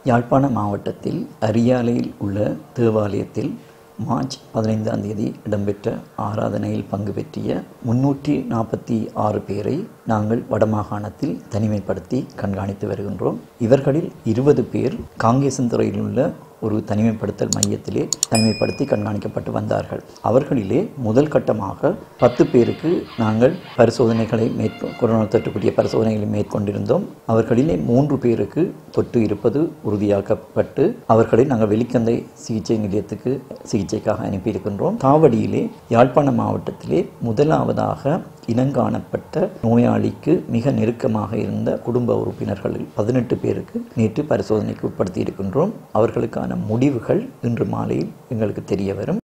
யாழ்ப்பாண மாவட்டத்தில் அரியாலையில் உள்ள தேவாலயத்தில் மார்ச் பதினைந்தாம் தேதி இடம்பெற்ற ஆராதனையில் பங்கு பெற்றிய முன்னூற்றி நாற்பத்தி ஆறு பேரை நாங்கள் வடமாகாணத்தில் தனிமைப்படுத்தி கண்காணித்து வருகின்றோம் இவர்களில் இருபது பேர் காங்கேசன்துறையில் உள்ள ஒரு தனிமைப்படுத்தல் மையத்திலே தனிமைப்படுத்தி கண்காணிக்கப்பட்டு வந்தார்கள் அவர்களிலே முதல் கட்டமாக பத்து பேருக்கு நாங்கள் பரிசோதனைகளை மேற்கொ கொரோனா தொற்றுக்குரிய பரிசோதனைகளை மேற்கொண்டிருந்தோம் அவர்களிலே மூன்று பேருக்கு தொற்று இருப்பது உறுதியாக்கப்பட்டு அவர்களை நாங்கள் வெளிக்கந்தை சிகிச்சை நிலையத்துக்கு சிகிச்சைக்காக அனுப்பியிருக்கின்றோம் தாவடியிலே யாழ்ப்பாண மாவட்டத்திலே முதலாவதாக இனங்காணப்பட்ட நோயாளிக்கு மிக நெருக்கமாக இருந்த குடும்ப உறுப்பினர்களில் பதினெட்டு பேருக்கு நேற்று பரிசோதனைக்கு உட்படுத்தி இருக்கின்றோம் அவர்களுக்கான முடிவுகள் இன்று மாலையில் எங்களுக்கு தெரிய வரும்